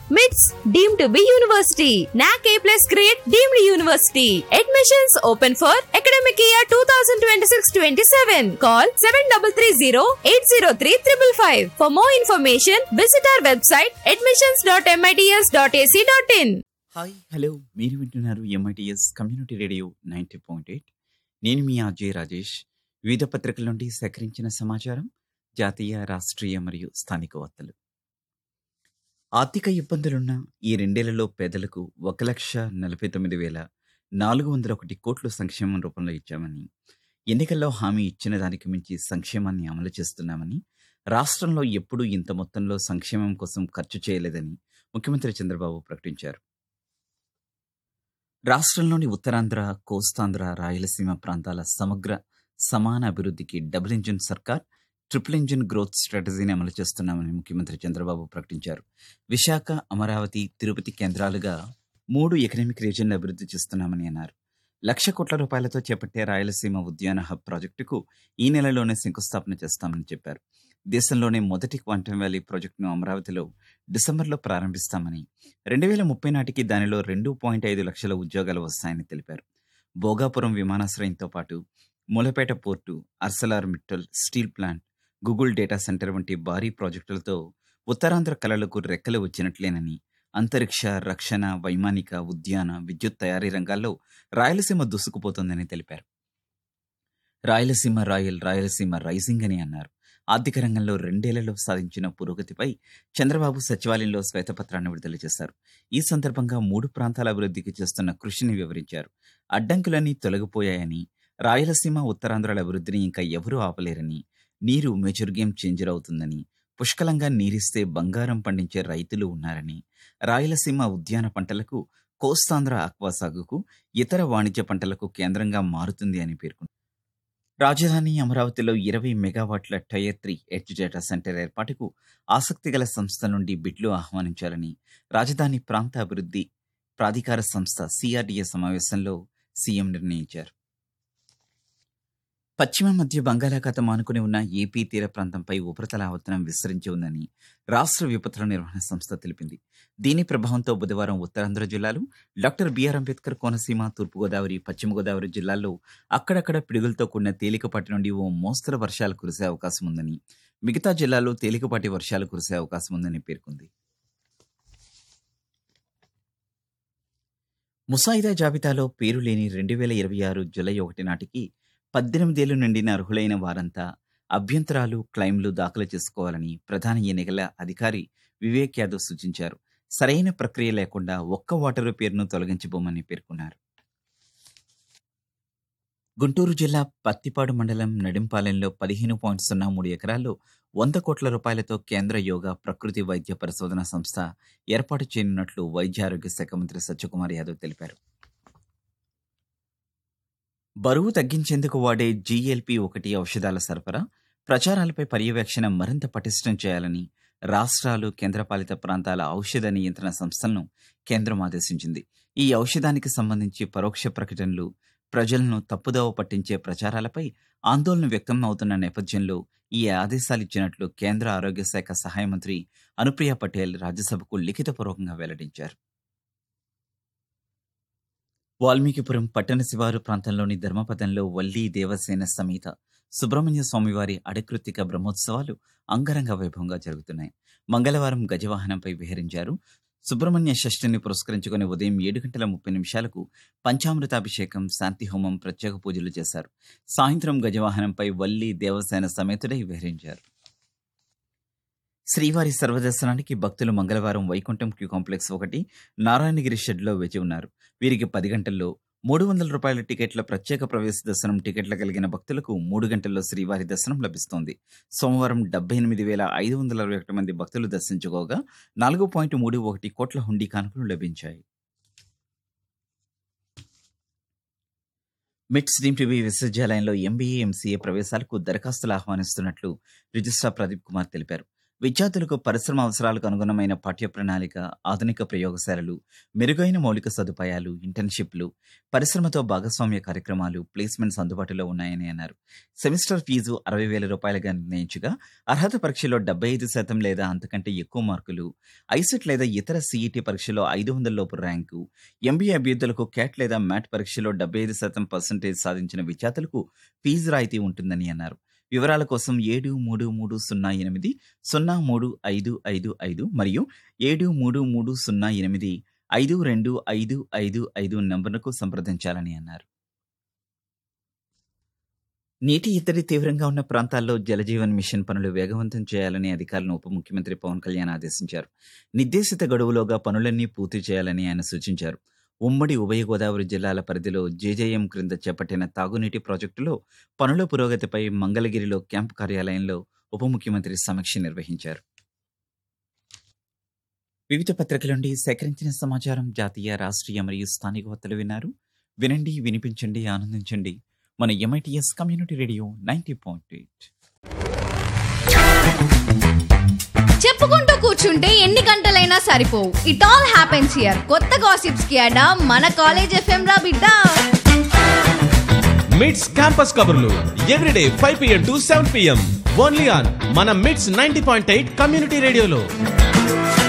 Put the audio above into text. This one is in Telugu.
MITS deemed to be university. NAC A plus grade deemed university. Admissions open for academic year 2026-27. Call 7330-803-555. For more information, visit our website admissions.mits.ac.in. Hi hello మీరు వింటున్నారు MITS community radio ninety point eight నేను మీ అజయ్ రాజేష్ వివిధ పత్రికల నుండి సేకరించిన సమాచారం జాతీయ రాష్ట్రీయ మరియు స్థానిక వార్తలు ఆర్థిక ఇబ్బందులున్న ఈ రెండేళ్లలో పేదలకు ఒక లక్ష నలభై తొమ్మిది వేల నాలుగు వందల ఒకటి కోట్లు సంక్షేమం రూపంలో ఇచ్చామని ఎన్నికల్లో హామీ ఇచ్చిన దానికి మించి సంక్షేమాన్ని అమలు చేస్తున్నామని రాష్ట్రంలో ఎప్పుడూ ఇంత మొత్తంలో సంక్షేమం కోసం ఖర్చు చేయలేదని ముఖ్యమంత్రి చంద్రబాబు ప్రకటించారు రాష్ట్రంలోని ఉత్తరాంధ్ర కోస్తాంధ్ర రాయలసీమ ప్రాంతాల సమగ్ర సమాన అభివృద్ధికి డబుల్ ఇంజిన్ సర్కార్ ట్రిపుల్ ఇంజిన్ గ్రోత్ స్ట్రాటజీని అమలు చేస్తున్నామని ముఖ్యమంత్రి చంద్రబాబు ప్రకటించారు విశాఖ అమరావతి తిరుపతి కేంద్రాలుగా మూడు ఎకనామిక్ రీజన్లు అభివృద్ధి చేస్తున్నామని అన్నారు లక్ష కోట్ల రూపాయలతో చేపట్టే రాయలసీమ ఉద్యాన హబ్ ప్రాజెక్టుకు ఈ నెలలోనే శంకుస్థాపన చేస్తామని చెప్పారు దేశంలోనే మొదటి క్వాంటమ్ వ్యాలీ ప్రాజెక్టును అమరావతిలో డిసెంబర్లో ప్రారంభిస్తామని రెండు వేల ముప్పై నాటికి దానిలో రెండు పాయింట్ ఐదు లక్షల ఉద్యోగాలు వస్తాయని తెలిపారు భోగాపురం విమానాశ్రయంతో పాటు Mulapeta port Arcelor Mittal steel plant Google data centre వంటి భారీ ప్రాజెక్టులతో ఉత్తరాంధ్ర కళలకు రెక్కలు వచ్చినట్లేనని అంతరిక్ష రక్షణ వైమానిక ఉద్యాన విద్యుత్ తయారీ రంగాల్లో రాయలసీమ దూసుకుపోతోందని తెలిపారు రాయలసీమ రాయల్ రాయలసీమ రైజింగ్ అని అన్నారు ఆర్థిక రంగంలో రెండేళ్లలో సాధించిన పురోగతిపై చంద్రబాబు సచివాలయంలో శ్వేతపత్రాన్ని విడుదల చేశారు ఈ సందర్భంగా మూడు ప్రాంతాల అభివృద్ధికి చేస్తున్న కృషిని వివరించారు అడ్డంకులన్నీ తొలగిపోయాయని రాయలసీమ ఉత్తరాంధ్రాల అభివృద్ధిని ఇంకా ఎవరూ ఆపలేరని నీరు మేజర్ గేమ్ చేంజర్ అవుతుందని పుష్కలంగా నీరిస్తే బంగారం పండించే రైతులు ఉన్నారని రాయలసీమ ఉద్యాన పంటలకు కోస్తాంధ్ర ఆక్వా సాగుకు ఇతర వాణిజ్య పంటలకు కేంద్రంగా మారుతుంది అని పేర్కొన్నారు రాజధాని అమరావతిలో ఇరవై మెగావాట్ల tier three edge data centre ఏర్పాటుకు ఆసక్తి గల సంస్థ నుండి బిడ్లు ఆహ్వానించాలని రాజధాని ప్రాంత అభివృద్ధి ప్రాధికార సంస్థ సిఆర్డీఏ సమావేశంలో సీఎం నిర్ణయించారు పశ్చిమ మధ్య బంగాళాఖాతం ఆనుకుని ఉన్న ఏపీ తీర ప్రాంతంపై ఉపరితల ఆవర్తనం విస్తరించి ఉందని రాష్ట్ర విపత్తుల నిర్వహణ సంస్థ తెలిపింది దీని ప్రభావంతో బుధవారం ఉత్తరాంధ్ర జిల్లాలు డాక్టర్ బిఆర్ అంబేద్కర్ కోనసీమ తూర్పుగోదావరి పశ్చిమ గోదావరి జిల్లాల్లో అక్కడక్కడ పిడుగులతో కూడిన తేలికపాటి నుండి ఓ మోస్తరు వర్షాలు కురిసే అవకాశం ఉందని మిగతా జిల్లాల్లో తేలికపాటి వర్షాలు కురిసే అవకాశం ఉందని పేర్కొంది ముసాయిదా జాబితాలో పేరు లేని రెండు వేల ఇరవై ఆరు జూలై ఒకటి నాటికి పద్దెనిమిదేళ్లు నిండిన అర్హులైన వారంతా అభ్యంతరాలు క్లైమ్లు దాఖలు చేసుకోవాలని ప్రధాన ఎన్నికల అధికారి వివేక్ యాదవ్ సూచించారు సరైన ప్రక్రియ లేకుండా ఒక్క ఓటరు పేరును తొలగించబోమని పేర్కొన్నారు గుంటూరు జిల్లా పత్తిపాడు మండలం నడింపాలెంలో పదిహేను పాయింట్ సున్నా మూడు ఎకరాల్లో వంద కోట్ల రూపాయలతో కేంద్ర యోగా ప్రకృతి వైద్య పరిశోధన సంస్థ ఏర్పాటు చేయనున్నట్లు వైద్య ఆరోగ్య శాఖ మంత్రి సత్యకుమార్ యాదవ్ తెలిపారు బరువు తగ్గించేందుకు వాడే జీఎల్పీ ఒకటి ఔషధాల సరఫరా ప్రచారాలపై పర్యవేక్షణ మరింత పటిష్టం చేయాలని రాష్ట్రాలు కేంద్రపాలిత ప్రాంతాల ఔషధ నియంత్రణ సంస్థలను కేంద్రం ఆదేశించింది ఈ ఔషధానికి సంబంధించి పరోక్ష ప్రకటనలు ప్రజలను తప్పుదోవ పట్టించే ప్రచారాలపై ఆందోళన వ్యక్తం అవుతున్న నేపథ్యంలో ఈ ఆదేశాలు ఇచ్చినట్లు కేంద్ర ఆరోగ్య శాఖ సహాయ మంత్రి అనుప్రియ పటేల్ రాజ్యసభకు లిఖితపూర్వకంగా వెల్లడించారు వాల్మీకిపురం పట్టణ శివారు ప్రాంతంలోని ధర్మపదంలో వల్లీ దేవసేన సమేత సుబ్రహ్మణ్య స్వామివారి అడకృతిక బ్రహ్మోత్సవాలు అంగరంగ వైభవంగా జరుగుతున్నాయి మంగళవారం గజవాహనంపై విహరించారు సుబ్రహ్మణ్య షష్ఠిని పురస్కరించుకుని ఉదయం ఏడు గంటల ముప్పై నిమిషాలకు పంచామృతాభిషేకం శాంతి హోమం ప్రత్యేక పూజలు చేశారు సాయంత్రం గజవాహనంపై వల్లి దేవసేన సమేతుడై విహరించారు శ్రీవారి సర్వదర్శనానికి భక్తులు మంగళవారం వైకుంఠం క్యూ కాంప్లెక్స్ ఒకటి నారాయణగిరి షెడ్లో వేచి ఉన్నారు వీరికి పది గంటల్లో మూడు వందల రూపాయల టికెట్ల ప్రత్యేక ప్రవేశ దర్శనం టికెట్ల కలిగిన భక్తులకు మూడు గంటల్లో శ్రీవారి దర్శనం లభిస్తోంది సోమవారం డెబ్బై ఎనిమిది వేల ఐదు వందల అరవై ఒకటి మంది భక్తులు దర్శించుకోగా నాలుగు పాయింట్ మూడు ఒకటి కోట్ల హుండీ కానుకలు లభించాయి మిట్స్ డీమ్ టీవీ విశ్వవిద్యాలయంలో ఎంబీఏ ఎంసీఏ ప్రవేశాలకు దరఖాస్తులు ఆహ్వానిస్తున్నట్లు రిజిస్ట్రార్ ప్రదీప్ కుమార్ తెలిపారు విద్యార్థులకు పరిశ్రమ అవసరాలకు అనుగుణమైన పాఠ్య ప్రణాళిక ఆధునిక ప్రయోగశాలలు మెరుగైన మౌలిక సదుపాయాలు ఇంటర్న్షిప్లు పరిశ్రమతో భాగస్వామ్య కార్యక్రమాలు ప్లేస్మెంట్స్ అందుబాటులో ఉన్నాయని అన్నారు సెమిస్టర్ ఫీజు అరవై వేల రూపాయలుగా నిర్ణయించగా అర్హత పరీక్షలో డెబ్బై ఐదు శాతం లేదా అంతకంటే ఎక్కువ మార్కులు ఐసెట్ లేదా ఇతర సిఈటి పరీక్షలో ఐదు వందల లోపు ర్యాంకు ఎంబీఏ అభ్యర్థులకు క్యాట్ లేదా మ్యాట్ పరీక్షలో డెబ్బై ఐదు శాతం పర్సెంటేజ్ సాధించిన విద్యార్థులకు ఫీజు రాయితీ ఉంటుందని అన్నారు వివరాల కోసం ఏడు మూడు మూడు సున్నా ఎనిమిది సున్నా మూడు ఐదు ఐదు ఐదు మరియు ఏడు మూడు మూడు సున్నా ఎనిమిది ఐదు రెండు ఐదు ఐదు ఐదు నంబర్లకు సంప్రదించాలని అన్నారు నీటి ఎద్దడి తీవ్రంగా ఉన్న ప్రాంతాల్లో జలజీవన్ మిషన్ పనులు వేగవంతం చేయాలని అధికారులను ఉప ముఖ్యమంత్రి పవన్ కళ్యాణ్ ఆదేశించారు నిర్దేశిత గడువులోగా పనులన్నీ పూర్తి చేయాలని ఆయన సూచించారు ఉమ్మడి ఉభయ గోదావరి జిల్లాల పరిధిలో జేజేఎం క్రింద చేపట్టిన తాగునీటి ప్రాజెక్టులో పనుల పురోగతిపై మంగళగిరిలో క్యాంపు కార్యాలయంలో ఉప ముఖ్యమంత్రి సమీక్ష నిర్వహించారు వివిధ పత్రికల నుండి సేకరించిన సమాచారం జాతీయ రాష్ట్రీయ మరియు స్థానిక వార్తలు విన్నారు వినండి వినిపించండి ఆనందించండి మన MITS community radio ninety point eight చెప్పుకుంటూ కూర్చుంటే ఎన్ని గంటలైనా సరిపోవు ఇట్ ఆల్ హ్యాపెన్స్ హియర్ కొత్త గాసిప్స్ కి అడా మన కాలేజ్ ఎఫ్ఎం రా బిడ్డ మిడ్స్ క్యాంపస్ కబుర్లు everyday five PM to seven PM only on మన MITS ninety point eight community రేడియోలో